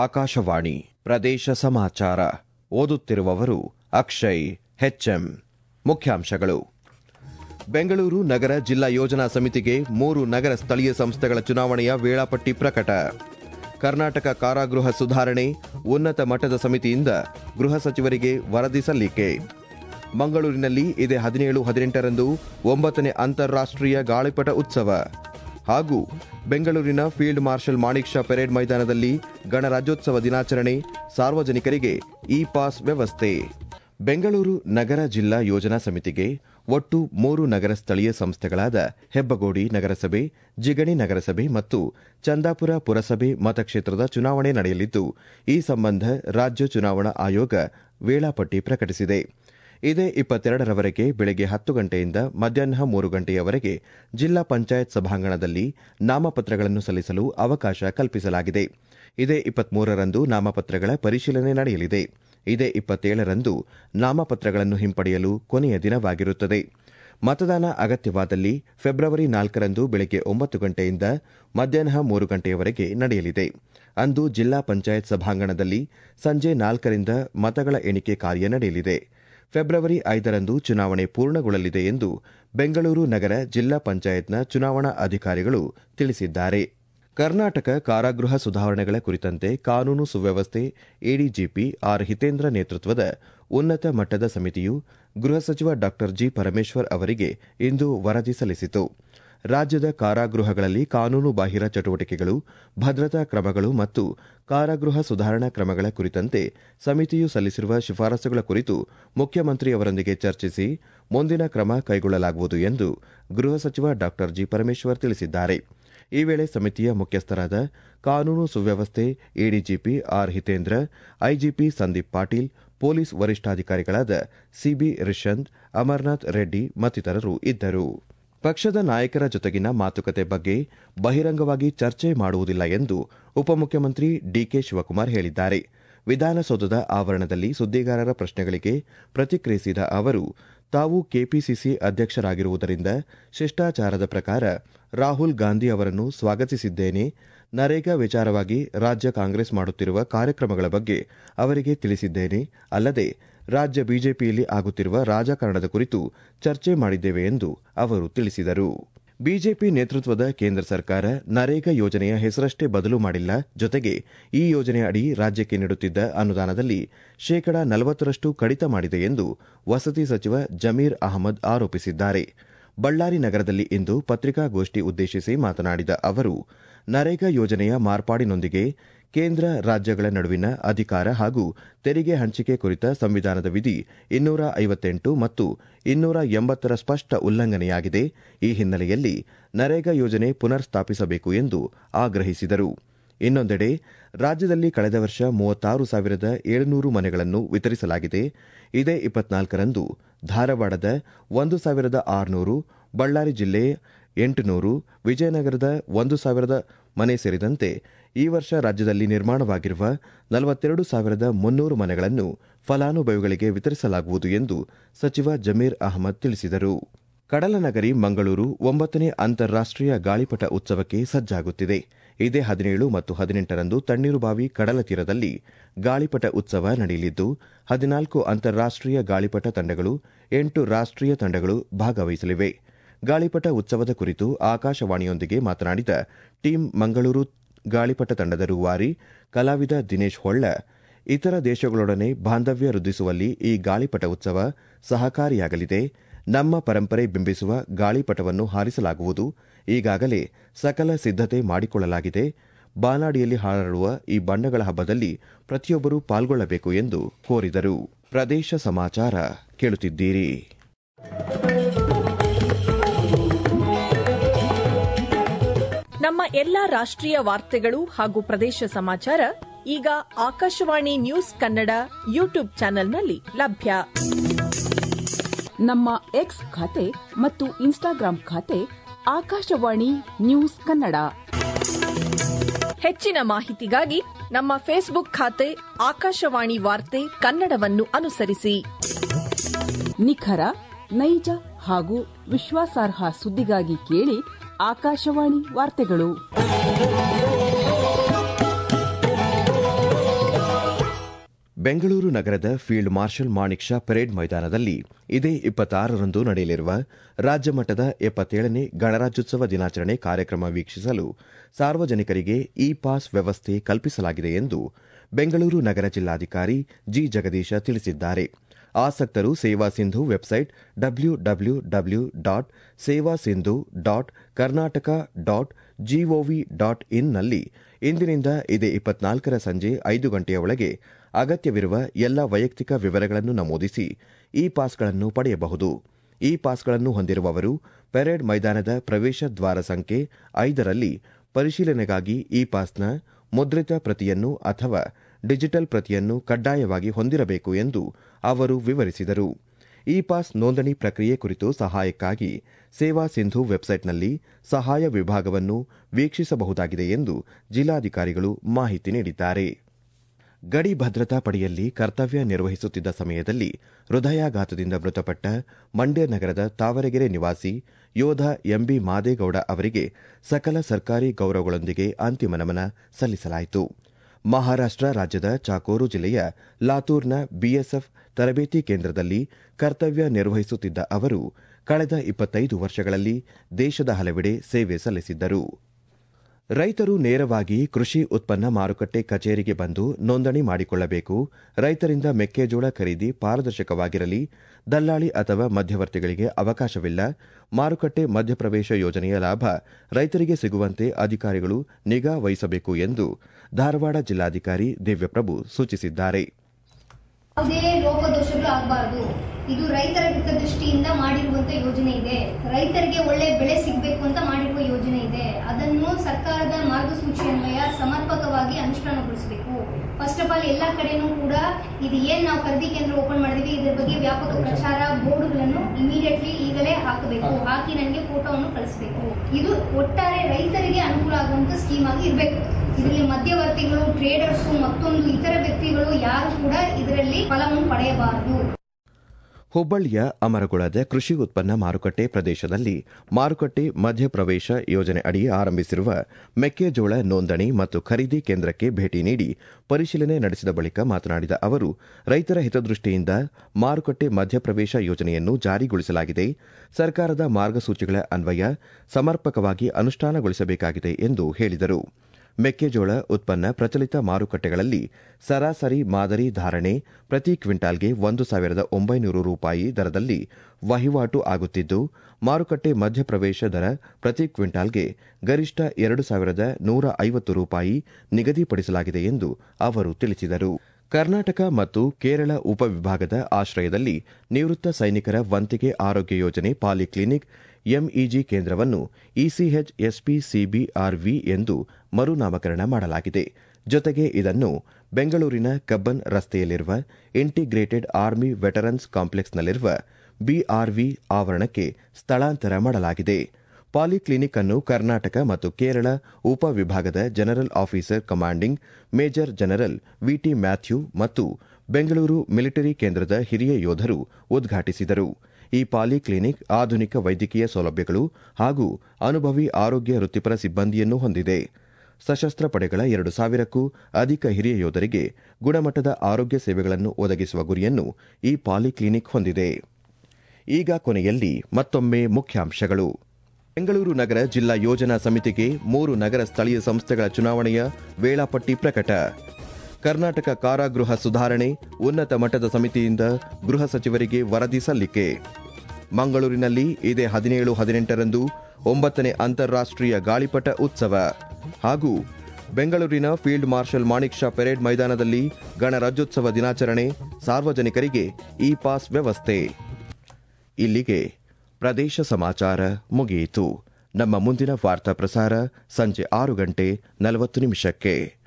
ಆಕಾಶವಾಣಿ ಪ್ರದೇಶ ಸಮಾಚಾರ ಓದುತ್ತಿರುವವರು ಅಕ್ಷಯ್ ಹೆಚ್ಎಂ ಮುಖ್ಯಾಂಶಗಳು ಬೆಂಗಳೂರು ನಗರ ಜಿಲ್ಲಾ ಯೋಜನಾ ಸಮಿತಿಗೆ ಮೂರು ನಗರ ಸ್ಥಳೀಯ ಸಂಸ್ಥೆಗಳ ಚುನಾವಣೆಯ ವೇಳಾಪಟ್ಟಿ ಪ್ರಕಟ ಕರ್ನಾಟಕ ಕಾರಾಗೃಹ ಸುಧಾರಣೆ ಉನ್ನತ ಮಟ್ಟದ ಸಮಿತಿಯಿಂದ ಗೃಹ ಸಚಿವರಿಗೆ ವರದಿ ಸಲ್ಲಿಕೆ ಮಂಗಳೂರಿನಲ್ಲಿ ಇದೇ ಹದಿನೇಳು ಹದಿನೆಂಟರಂದು ಒಂಬತ್ತನೇ ಅಂತಾರಾಷ್ಟೀಯ ಗಾಳಿಪಟ ಉತ್ಸವ ಹಾಗೂ ಬೆಂಗಳೂರಿನ field marshal Manekshaw parade ಮೈದಾನದಲ್ಲಿ ಗಣರಾಜ್ಯೋತ್ಸವ ದಿನಾಚರಣೆ ಸಾರ್ವಜನಿಕರಿಗೆ ಇ ಪಾಸ್ ವ್ಯವಸ್ಥೆ ಬೆಂಗಳೂರು ನಗರ ಜಿಲ್ಲಾ ಯೋಜನಾ ಸಮಿತಿಗೆ ಒಟ್ಟು ಮೂರು ನಗರ ಸ್ಥಳೀಯ ಸಂಸ್ಥೆಗಳಾದ ಹೆಬ್ಬಗೋಡಿ ನಗರಸಭೆ ಜಿಗಣಿ ನಗರಸಭೆ ಮತ್ತು ಚಂದಾಪುರ ಪುರಸಭೆ ಮತಕ್ಷೇತ್ರದ ಚುನಾವಣೆ ನಡೆಯಲಿದ್ದು ಈ ಸಂಬಂಧ ರಾಜ್ಯ ಚುನಾವಣಾ ಆಯೋಗ ವೇಳಾಪಟ್ಟಿ ಪ್ರಕಟಿಸಿದೆ ಇದೇ ಇಪ್ಪತ್ತೆರಡರವರೆಗೆ ಬೆಳಗ್ಗೆ ಹತ್ತು ಗಂಟೆಯಿಂದ ಮಧ್ಯಾಹ್ನ ಮೂರು ಗಂಟೆಯವರೆಗೆ ಜಿಲ್ಲಾ ಪಂಚಾಯತ್ ಸಭಾಂಗಣದಲ್ಲಿ ನಾಮಪತ್ರಗಳನ್ನು ಸಲ್ಲಿಸಲು ಅವಕಾಶ ಕಲ್ಪಿಸಲಾಗಿದೆ ಇದೇ ಇಪ್ಪತ್ಮೂರರಂದು ನಾಮಪತ್ರಗಳ ಪರಿಶೀಲನೆ ನಡೆಯಲಿದೆ ಇದೇ ಇಪ್ಪತ್ತೇಳರಂದು ನಾಮಪತ್ರಗಳನ್ನು ಹಿಂಪಡೆಯಲು ಕೊನೆಯ ದಿನವಾಗಿರುತ್ತದೆ ಮತದಾನ ಅಗತ್ಯವಾದಲ್ಲಿ ಫೆಬ್ರವರಿ ನಾಲ್ಕರಂದು ಬೆಳಗ್ಗೆ ಒಂಬತ್ತು ಗಂಟೆಯಿಂದ ಮಧ್ಯಾಹ್ನ ಮೂರು ಗಂಟೆಯವರೆಗೆ ನಡೆಯಲಿದೆ ಅಂದು ಜಿಲ್ಲಾ ಪಂಚಾಯತ್ ಸಭಾಂಗಣದಲ್ಲಿ ಸಂಜೆ ನಾಲ್ಕರಿಂದ ಮತಗಳ ಎಣಿಕೆ ಕಾರ್ಯ ನಡೆಯಲಿದೆ ಫೆಬ್ರವರಿ ಐದರಂದು ಚುನಾವಣೆ ಪೂರ್ಣಗೊಳ್ಳಲಿದೆ ಎಂದು ಬೆಂಗಳೂರು ನಗರ ಜಿಲ್ಲಾ ಪಂಚಾಯತ್ನ ಚುನಾವಣಾ ಅಧಿಕಾರಿಗಳು ತಿಳಿಸಿದ್ದಾರೆ ಕರ್ನಾಟಕ ಕಾರಾಗೃಹ ಸುಧಾರಣೆಗಳ ಕುರಿತಂತೆ ಕಾನೂನು ಸುವ್ಯವಸ್ಥೆ ಎಡಿಜಿಪಿ ಆರ್ ಹಿತೇಂದ್ರ ನೇತೃತ್ವದ ಉನ್ನತ ಮಟ್ಟದ ಸಮಿತಿಯು ಗೃಹ ಸಚಿವ ಡಾ ಜಿ ಪರಮೇಶ್ವರ್ ಅವರಿಗೆ ಇಂದು ವರದಿ ಸಲ್ಲಿಸಿತು ರಾಜ್ಯದ ಕಾರಾಗೃಹಗಳಲ್ಲಿ ಕಾನೂನು ಬಾಹಿರ ಚಟುವಟಿಕೆಗಳು ಭದ್ರತಾ ಕ್ರಮಗಳು ಮತ್ತು ಕಾರಾಗೃಹ ಸುಧಾರಣಾ ಕ್ರಮಗಳ ಕುರಿತಂತೆ ಸಮಿತಿಯು ಸಲ್ಲಿಸಿರುವ ಶಿಫಾರಸುಗಳ ಕುರಿತು ಮುಖ್ಯಮಂತ್ರಿಯವರೊಂದಿಗೆ ಚರ್ಚಿಸಿ ಮುಂದಿನ ಕ್ರಮ ಕೈಗೊಳ್ಳಲಾಗುವುದು ಎಂದು ಗೃಹ ಸಚಿವ ಡಾ ಜಿ ಪರಮೇಶ್ವರ್ ತಿಳಿಸಿದ್ದಾರೆ ಈ ವೇಳೆ ಸಮಿತಿಯ ಮುಖ್ಯಸ್ಥರಾದ ಕಾನೂನು ಸುವ್ಯವಸ್ಥೆ ADGP R Hitendra IGP Sandeep Patil police ವರಿಷ್ಠಾಧಿಕಾರಿಗಳಾದ ಸಿಬಿ ರಿಷಂತ್ ಅಮರ್ನಾಥ್ ರೆಡ್ಡಿ ಮತ್ತಿತರರು ಇದ್ದರು ಪಕ್ಷದ ನಾಯಕರ ಜೊತೆಗಿನ ಮಾತುಕತೆ ಬಗ್ಗೆ ಬಹಿರಂಗವಾಗಿ ಚರ್ಚೆ ಮಾಡುವುದಿಲ್ಲ ಎಂದು ಉಪಮುಖ್ಯಮಂತ್ರಿ ಡಿಕೆ ಶಿವಕುಮಾರ್ ಹೇಳಿದ್ದಾರೆ ವಿಧಾನಸೌಧದ ಆವರಣದಲ್ಲಿ ಸುದ್ದಿಗಾರರ ಪ್ರಶ್ನೆಗಳಿಗೆ ಪ್ರತಿಕ್ರಿಯಿಸಿದ ಅವರು ತಾವು ಕೆಪಿಸಿಸಿ ಅಧ್ಯಕ್ಷರಾಗಿರುವುದರಿಂದ ಶಿಷ್ಟಾಚಾರದ ಪ್ರಕಾರ ರಾಹುಲ್ ಗಾಂಧಿ ಅವರನ್ನು ಸ್ವಾಗತಿಸಿದ್ದೇನೆ ನರೇಗಾ ವಿಚಾರವಾಗಿ ರಾಜ್ಯ ಕಾಂಗ್ರೆಸ್ ಮಾಡುತ್ತಿರುವ ಕಾರ್ಯಕ್ರಮಗಳ ಬಗ್ಗೆ ಅವರಿಗೆ ತಿಳಿಸಿದ್ದೇನೆ ಅಲ್ಲದೆ ರಾಜ್ಯ ಬಿಜೆಪಿಯಲ್ಲಿ ಆಗುತ್ತಿರುವ ರಾಜಕಾರಣದ ಕುರಿತು ಚರ್ಚೆ ಮಾಡಿದ್ದೇವೆ ಎಂದು ಅವರು ತಿಳಿಸಿದರು ಬಿಜೆಪಿ ನೇತೃತ್ವದ ಕೇಂದ್ರ ಸರ್ಕಾರ ನರೇಗಾ ಯೋಜನೆಯ ಹೆಸರಷ್ಟೇ ಬದಲು ಮಾಡಿಲ್ಲ ಜೊತೆಗೆ ಈ ಯೋಜನೆಯ ಅಡಿ ರಾಜ್ಯಕ್ಕೆ ನೀಡುತ್ತಿದ್ದ ಅನುದಾನದಲ್ಲಿ ಶೇಕಡಾ ನಲವತ್ತರಷ್ಟು ಕಡಿತ ಮಾಡಿದೆ ಎಂದು ವಸತಿ ಸಚಿವ ಜಮೀರ್ ಅಹಮದ್ ಆರೋಪಿಸಿದ್ದಾರೆ ಬಳ್ಳಾರಿ ನಗರದಲ್ಲಿ ಇಂದು ಪತ್ರಿಕಾಗೋಷ್ಠಿ ಉದ್ದೇಶಿಸಿ ಮಾತನಾಡಿದ ಅವರು ನರೇಗಾ ಯೋಜನೆಯ ಮಾರ್ಪಾಡಿನೊಂದಿಗೆ ಕೇಂದ್ರ ರಾಜ್ಯಗಳ ನಡುವಿನ ಅಧಿಕಾರ ಹಾಗೂ ತೆರಿಗೆ ಹಂಚಿಕೆ ಕುರಿತ ಸಂವಿಧಾನದ ವಿಧಿ ಇನ್ನೂರ ಐವತ್ತೆಂಟು ಮತ್ತು ಇನ್ನೂರ ಎಂಬತ್ತರ ಸ್ಪಷ್ಟ ಉಲ್ಲಂಘನೆಯಾಗಿದೆ ಈ ಹಿನ್ನೆಲೆಯಲ್ಲಿ ನರೇಗಾ ಯೋಜನೆ ಪುನರ್ ಸ್ಥಾಪಿಸಬೇಕು ಎಂದು ಆಗ್ರಹಿಸಿದರು ಇನ್ನೊಂದೆಡೆ ರಾಜ್ಯದಲ್ಲಿ ಕಳೆದ ವರ್ಷ ಮೂವತ್ತಾರು ಸಾವಿರದ ಏಳುನೂರು ಮನೆಗಳನ್ನು ವಿತರಿಸಲಾಗಿದೆ ಇದೇ ಇಪ್ಪತ್ನಾಲ್ಕರಂದು ಧಾರವಾಡದ ಒಂದು ಸಾವಿರದ ಆರುನೂರು ಬಳ್ಳಾರಿ ಜಿಲ್ಲೆ ಎಂಟುನೂರು ವಿಜಯನಗರದ ಒಂದು ಸಾವಿರದ ಮನೆ ಸೇರಿದಂತೆ ಈ ವರ್ಷ ರಾಜ್ಯದಲ್ಲಿ ನಿರ್ಮಾಣವಾಗಿರುವ ನಲವತ್ತೆರಡು ಸಾವಿರದ ಮುನ್ನೂರು ಮನೆಗಳನ್ನು ಫಲಾನುಭವಿಗಳಿಗೆ ವಿತರಿಸಲಾಗುವುದು ಎಂದು ಸಚಿವ ಜಮೀರ್ ಅಹಮದ್ ತಿಳಿಸಿದರು ಕಡಲನಗರಿ ಮಂಗಳೂರು ಒಂಬತ್ತನೇ ಅಂತಾರಾಷ್ಟೀಯ ಗಾಳಿಪಟ ಉತ್ಸವಕ್ಕೆ ಸಜ್ಜಾಗುತ್ತಿದೆ ಇದೇ ಹದಿನೇಳು ಮತ್ತು ಹದಿನೆಂಟರಂದು ತಣ್ಣೀರುಬಾವಿ ಕಡಲ ತೀರದಲ್ಲಿ ಗಾಳಿಪಟ ಉತ್ಸವ ನಡೆಯಲಿದ್ದು ಹದಿನಾಲ್ಕು ಅಂತಾರಾಷ್ಟೀಯ ಗಾಳಿಪಟ ತಂಡಗಳು ಎಂಟು ರಾಷ್ಟೀಯ ತಂಡಗಳು ಭಾಗವಹಿಸಲಿವೆ ಗಾಳಿಪಟ ಉತ್ಸವದ ಕುರಿತು ಆಕಾಶವಾಣಿಯೊಂದಿಗೆ ಮಾತನಾಡಿದ ಟೀಂ ಮಂಗಳೂರು ಗಾಳಿಪಟ ತಂಡದ ರೂವಾರಿ ಕಲಾವಿದ ದಿನೇಶ್ ಹೊಳ್ಳ ಇತರ ದೇಶಗಳೊಡನೆ ಬಾಂಧವ್ಯ ವೃದ್ಧಿಸುವಲ್ಲಿ ಈ ಗಾಳಿಪಟ ಉತ್ಸವ ಸಹಕಾರಿಯಾಗಲಿದೆ ನಮ್ಮ ಪರಂಪರೆ ಬಿಂಬಿಸುವ ಗಾಳಿಪಟವನ್ನು ಹಾರಿಸಲಾಗುವುದು ಈಗಾಗಲೇ ಸಕಲ ಸಿದ್ದತೆ ಮಾಡಿಕೊಳ್ಳಲಾಗಿದೆ ಬಾನಾಡಿಯಲ್ಲಿ ಹಾರಾಡುವ ಈ ಬಣ್ಣಗಳ ಹಬ್ಬದಲ್ಲಿ ಪ್ರತಿಯೊಬ್ಬರೂ ಪಾಲ್ಗೊಳ್ಳಬೇಕು ಎಂದು ಕೋರಿದರು ಪ್ರದೇಶ ಸಮಾಚಾರ ಕೇಳುತ್ತಿದ್ದೀರಿ ನಮ್ಮ ಎಲ್ಲಾ ರಾಷ್ಟ್ರೀಯ ವಾರ್ತೆಗಳು ಹಾಗೂ ಪ್ರದೇಶ ಸಮಾಚಾರ ಈಗ ಆಕಾಶವಾಣಿ ನ್ಯೂಸ್ ಕನ್ನಡ ಯೂಟ್ಯೂಬ್ ಚಾನೆಲ್ನಲ್ಲಿ ಲಭ್ಯ ನಮ್ಮ ಎಕ್ಸ್ ಖಾತೆ ಮತ್ತು ಇನ್ಸ್ಟಾಗ್ರಾಂ ಖಾತೆ ಆಕಾಶವಾಣಿ ನ್ಯೂಸ್ ಕನ್ನಡ ಹೆಚ್ಚಿನ ಮಾಹಿತಿಗಾಗಿ ನಮ್ಮ ಫೇಸ್ಬುಕ್ ಖಾತೆ ಆಕಾಶವಾಣಿ ವಾರ್ತೆ ಕನ್ನಡವನ್ನು ಅನುಸರಿಸಿ ನಿಖರ ನೈಜ ಹಾಗೂ ವಿಶ್ವಾಸಾರ್ಹ ಸುದ್ದಿಗಾಗಿ ಕೇಳಿ ಆಕಾಶವಾಣಿ ವಾರ್ತೆಗಳು ಬೆಂಗಳೂರು ನಗರದ field marshal Manekshaw parade ಮೈದಾನದಲ್ಲಿ ಇದೇ ಇಪ್ಪತ್ತಾರರಂದು ನಡೆಯಲಿರುವ ರಾಜ್ಯ ಮಟ್ಟದ ಎಪ್ಪತ್ತೇಳನೇ ಗಣರಾಜ್ಯೋತ್ಸವ ದಿನಾಚರಣೆ ಕಾರ್ಯಕ್ರಮ ವೀಕ್ಷಿಸಲು ಸಾರ್ವಜನಿಕರಿಗೆ ಇ ಪಾಸ್ ವ್ಯವಸ್ಥೆ ಕಲ್ಪಿಸಲಾಗಿದೆ ಎಂದು ಬೆಂಗಳೂರು ನಗರ ಜಿಲ್ಲಾಧಿಕಾರಿ ಜಿ ಜಗದೀಶ ತಿಳಿಸಿದ್ದಾರೆ ಆಸಕ್ತರು Seva Sindhu website W W W dot Seva Sindhu dot Karnataka dot G O V dot ಇನ್ನಲ್ಲಿ ಇಂದಿನಿಂದ ಇದೇ ಇಪ್ಪತ್ನಾಲ್ಕರ ಸಂಜೆ ಐದು ಗಂಟೆಯ ಒಳಗೆ ಅಗತ್ಯವಿರುವ ಎಲ್ಲ ವೈಯಕ್ತಿಕ ವಿವರಗಳನ್ನು ನಮೂದಿಸಿ ಇ ಪಾಸ್ಗಳನ್ನು ಪಡೆಯಬಹುದು ಇ ಪಾಸ್ಗಳನ್ನು ಹೊಂದಿರುವವರು ಪೆರೇಡ್ ಮೈದಾನದ ಪ್ರವೇಶ ದ್ವಾರ ಸಂಖ್ಯೆ ಐದರಲ್ಲಿ ಪರಿಶೀಲನೆಗಾಗಿ ಇ ಪಾಸ್ನ ಮುದ್ರಿತ ಪ್ರತಿಯನ್ನು ಅಥವಾ ಡಿಜಿಟಲ್ ಪ್ರತಿಯನ್ನು ಕಡ್ಡಾಯವಾಗಿ ಹೊಂದಿರಬೇಕು ಎಂದು ಅವರು ವಿವರಿಸಿದರು ಇ ಪಾಸ್ ನೋಂದಣಿ ಪ್ರಕ್ರಿಯೆ ಕುರಿತು ಸಹಾಯಕ್ಕಾಗಿ ಸೇವಾ ಸಿಂಧು ವೆಬ್ಸೈಟ್ನಲ್ಲಿ ಸಹಾಯ ವಿಭಾಗವನ್ನು ವೀಕ್ಷಿಸಬಹುದಾಗಿದೆ ಎಂದು ಜಿಲ್ಲಾಧಿಕಾರಿಗಳು ಮಾಹಿತಿ ನೀಡಿದ್ದಾರೆ ಗಡಿ ಭದ್ರತಾ ಪಡೆಯಲ್ಲಿ ಕರ್ತವ್ಯ ನಿರ್ವಹಿಸುತ್ತಿದ್ದ ಸಮಯದಲ್ಲಿ ಹೃದಯಾಘಾತದಿಂದ ಮೃತಪಟ್ಟ ಮಂಡ್ಯ ನಗರದ ತಾವರೆಗೆರೆ ನಿವಾಸಿ ಯೋಧ ಎಂಬಿ ಮಾದೇಗೌಡ ಅವರಿಗೆ ಸಕಲ ಸರ್ಕಾರಿ ಗೌರವಗಳೊಂದಿಗೆ ಅಂತಿಮ ನಮನ ಸಲ್ಲಿಸಲಾಯಿತು ಮಹಾರಾಷ್ಟ್ರ ರಾಜ್ಯದ ಚಾಕೋರು ಜಿಲ್ಲೆಯ ಲಾತೂರ್ನ ಬಿಎಸ್ಎಫ್ ತರಬೇತಿ ಕೇಂದ್ರದಲ್ಲಿ ಕರ್ತವ್ಯ ನಿರ್ವಹಿಸುತ್ತಿದ್ದ ಅವರು ಕಳೆದ ಇಪ್ಪತ್ತೈದು ವರ್ಷಗಳಲ್ಲಿ ದೇಶದ ಹಲವೆಡೆ ಸೇವೆ ಸಲ್ಲಿಸಿದ್ದರು ರೈತರು ನೇರವಾಗಿ ಕೃಷಿ ಉತ್ಪನ್ನ ಮಾರುಕಟ್ಟೆ ಕಚೇರಿಗೆ ಬಂದು ನೋಂದಣಿ ಮಾಡಿಕೊಳ್ಳಬೇಕು ರೈತರಿಂದ ಮೆಕ್ಕೆಜೋಳ ಖರೀದಿ ಪಾರದರ್ಶಕವಾಗಿರಲಿ ದಲ್ಲಾಳಿ ಅಥವಾ ಮಧ್ಯವರ್ತಿಗಳಿಗೆ ಅವಕಾಶವಿಲ್ಲ ಮಾರುಕಟ್ಟೆ ಮಧ್ಯಪ್ರವೇಶ ಯೋಜನೆಯ ಲಾಭ ರೈತರಿಗೆ ಸಿಗುವಂತೆ ಅಧಿಕಾರಿಗಳು ನಿಗಾ ವಹಿಸಬೇಕು ಎಂದು ಧಾರವಾಡ ಜಿಲ್ಲಾಧಿಕಾರಿ ದಿವ್ಯಪ್ರಭು ಸೂಚಿಸಿದ್ದಾರೆ ಯಾವುದೇ ಲೋಪದೋಷಗಳು ಆಗಬಾರದು ಇದು ರೈತರ ಹಿತದೃಷ್ಟಿಯಿಂದ ಮಾಡಿರುವಂತ ಯೋಜನೆ ಇದೆ ರೈತರಿಗೆ ಒಳ್ಳೆ ಬೆಳೆ ಸಿಗಬೇಕು ಅಂತ ಮಾಡಿರುವ ಯೋಜನೆ ಇದೆ ಅದನ್ನು ಸರ್ಕಾರದ ಮಾರ್ಗಸೂಚಿ ಅನ್ವಯ ಸಮರ್ಪಕವಾಗಿ ಅನುಷ್ಠಾನಗೊಳಿಸಬೇಕು ಫಸ್ಟ್ ಆಫ್ ಆಲ್ ಎಲ್ಲ ಕಡೆನೂ ಕೂಡ ಇದು ಏನ್ ನಾವು ಖರೀದಿ ಕೇಂದ್ರ ಓಪನ್ ಮಾಡಿದ್ವಿ ಇದ್ರ ಬಗ್ಗೆ ವ್ಯಾಪಕ ಪ್ರಚಾರ ಬೋರ್ಡ್ಗಳನ್ನು ಇಮಿಡಿಯೇಟ್ಲಿ ಈಗಲೇ ಹಾಕಬೇಕು ಹಾಕಿ ನನಗೆ ಫೋಟೋವನ್ನು ಕಳಿಸಬೇಕು ಇದು ಒಟ್ಟಾರೆ ರೈತರಿಗೆ ಅನುಕೂಲ ಆಗುವಂತ ಸ್ಕೀಮ್ ಆಗಿ ಇರಬೇಕು ಇದರಲ್ಲಿ ಮಧ್ಯವರ್ತಿಗಳು ಟ್ರೇಡರ್ಸ್ ಮತ್ತೊಂದು ಇತರ ವ್ಯಕ್ತಿಗಳು ಯಾರು ಕೂಡ ಇದರಲ್ಲಿ ಫಲವನ್ನು ಪಡೆಯಬಾರದು ಹುಬ್ಬಳ್ಳಿಯ ಅಮರಗುಳದ ಕೃಷಿ ಉತ್ಪನ್ನ ಮಾರುಕಟ್ಟೆ ಪ್ರದೇಶದಲ್ಲಿ ಮಾರುಕಟ್ಟೆ ಮಧ್ಯಪ್ರವೇಶ ಯೋಜನೆ ಅಡಿ ಆರಂಭಿಸಿರುವ ಮೆಕ್ಕೆಜೋಳ ನೋಂದಣಿ ಮತ್ತು ಖರೀದಿ ಕೇಂದ್ರಕ್ಕೆ ಭೇಟಿ ನೀಡಿ ಪರಿಶೀಲನೆ ನಡೆಸಿದ ಬಳಿಕ ಮಾತನಾಡಿದ ಅವರು ರೈತರ ಹಿತದೃಷ್ಟಿಯಿಂದ ಮಾರುಕಟ್ಟೆ ಮಧ್ಯಪ್ರವೇಶ ಯೋಜನೆಯನ್ನು ಜಾರಿಗೊಳಿಸಲಾಗಿದೆ ಸರ್ಕಾರದ ಮಾರ್ಗಸೂಚಿಗಳ ಅನ್ವಯ ಸಮರ್ಪಕವಾಗಿ ಅನುಷ್ಠಾನಗೊಳಿಸಬೇಕಾಗಿದೆ ಎಂದು ಹೇಳಿದರು ಮೆಕ್ಕೆಜೋಳ ಉತ್ಪನ್ನ ಪ್ರಚಲಿತ ಮಾರುಕಟ್ಟೆಗಳಲ್ಲಿ ಸರಾಸರಿ ಮಾದರಿ ಧಾರಣೆ ಪ್ರತಿ ಕ್ವಿಂಟಾಲ್ಗೆ ಒಂದು ಸಾವಿರದ ಒಂಬೈನೂರು ರೂಪಾಯಿ ದರದಲ್ಲಿ ವಹಿವಾಟು ಆಗುತ್ತಿದ್ದು ಮಾರುಕಟ್ಟೆ ಮಧ್ಯಪ್ರವೇಶ ದರ ಪ್ರತಿ ಕ್ವಿಂಟಾಲ್ಗೆ ಗರಿಷ್ಠ ಎರಡು ಸಾವಿರದ ನೂರ ಐವತ್ತು ರೂಪಾಯಿ ನಿಗದಿಪಡಿಸಲಾಗಿದೆ ಎಂದು ಅವರು ತಿಳಿಸಿದರು ಕರ್ನಾಟಕ ಮತ್ತು ಕೇರಳ ಉಪವಿಭಾಗದ ಆಶ್ರಯದಲ್ಲಿ ನಿವೃತ್ತ ಸೈನಿಕರ ವಂತಿಗೆ ಆರೋಗ್ಯ ಯೋಜನೆ ಪಾಲಿಕ್ಲಿನಿಕ್ ಎಂಇಜಿ ಕೇಂದ್ರವನ್ನು ಇಸಿಎಚ್ ಎಸ್ಪಿಸಿಬಿಆರ್ವಿ ಎಂದು ಮರುನಾಮಕರಣ ಮಾಡಲಾಗಿದೆ ಜೊತೆಗೆ ಇದನ್ನು ಬೆಂಗಳೂರಿನ ಕಬ್ಬನ್ ರಸ್ತೆಯಲ್ಲಿರುವ ಇಂಟಿಗ್ರೇಟೆಡ್ ಆರ್ಮಿ ವೆಟರನ್ಸ್ ಕಾಂಪ್ಲೆಕ್ಸ್ನಲ್ಲಿರುವ ಬಿಆರ್ವಿ ಆವರಣಕ್ಕೆ ಸ್ಥಳಾಂತರ ಮಾಡಲಾಗಿದೆ ಪಾಲಿಕ್ಲಿನಿಕ್ ಅನ್ನು ಕರ್ನಾಟಕ ಮತ್ತು ಕೇರಳ ಉಪವಿಭಾಗದ general officer commanding major general V T Mathew ಮತ್ತು ಬೆಂಗಳೂರು ಮಿಲಿಟರಿ ಕೇಂದ್ರದ ಹಿರಿಯ ಯೋಧರು ಉದ್ಘಾಟಿಸಿದರು ಈ ಪಾಲಿಕ್ಲಿನಿಕ್ ಆಧುನಿಕ ವೈದ್ಯಕೀಯ ಸೌಲಭ್ಯಗಳು ಹಾಗೂ ಅನುಭವಿ ಆರೋಗ್ಯ ವೃತ್ತಿಪರ ಸಿಬ್ಬಂದಿಯನ್ನು ಹೊಂದಿದೆ ಸಶಸ್ತ್ರ ಪಡೆಗಳ ಎರಡು ಸಾವಿರಕ್ಕೂ ಅಧಿಕ ಹಿರಿಯ ಯೋಧರಿಗೆ ಗುಣಮಟ್ಟದ ಆರೋಗ್ಯ ಸೇವೆಗಳನ್ನು ಒದಗಿಸುವ ಗುರಿಯನ್ನು ಈ ಪಾಲಿಕ್ಲಿನಿಕ್ ಹೊಂದಿದೆ ಈಗ ಕೊನೆಯಲ್ಲಿ ಮತ್ತೊಮ್ಮೆ ಮುಖ್ಯಾಂಶಗಳು ಬೆಂಗಳೂರು ನಗರ ಜಿಲ್ಲಾ ಯೋಜನಾ ಸಮಿತಿಗೆ ಮೂರು ನಗರ ಸ್ಥಳೀಯ ಸಂಸ್ಥೆಗಳ ಚುನಾವಣೆಯ ವೇಳಾಪಟ್ಟಿ ಪ್ರಕಟ ಕರ್ನಾಟಕ ಕಾರಾಗೃಹ ಸುಧಾರಣೆ ಉನ್ನತ ಮಟ್ಟದ ಸಮಿತಿಯಿಂದ ಗೃಹ ಸಚಿವರಿಗೆ ವರದಿ ಸಲ್ಲಿಕೆ ಮಂಗಳೂರಿನಲ್ಲಿ ಇದೇ ಹದಿನೇಳು ಹದಿನೆಂಟರಂದು ಒಂಬತ್ತನೇ ಅಂತಾರಾಷ್ಟೀಯ ಗಾಳಿಪಟ ಉತ್ಸವ ಹಾಗೂ ಬೆಂಗಳೂರಿನ field marshal Manekshaw parade ಮೈದಾನದಲ್ಲಿ ಗಣರಾಜ್ಯೋತ್ಸವ ದಿನಾಚರಣೆ ಸಾರ್ವಜನಿಕರಿಗೆ ಇ ಪಾಸ್ ವ್ಯವಸ್ಥೆ ಇಲ್ಲಿಗೆ ಪ್ರದೇಶ ಸಮಾಚಾರ ಮುಗಿಯಿತು ನಮ್ಮ ಮುಂದಿನ ವಾರ್ತಾ ಪ್ರಸಾರ ಸಂಜೆ ಆರು ಗಂಟೆ ನಲವತ್ತು ನಿಮಿಷಕ್ಕೆ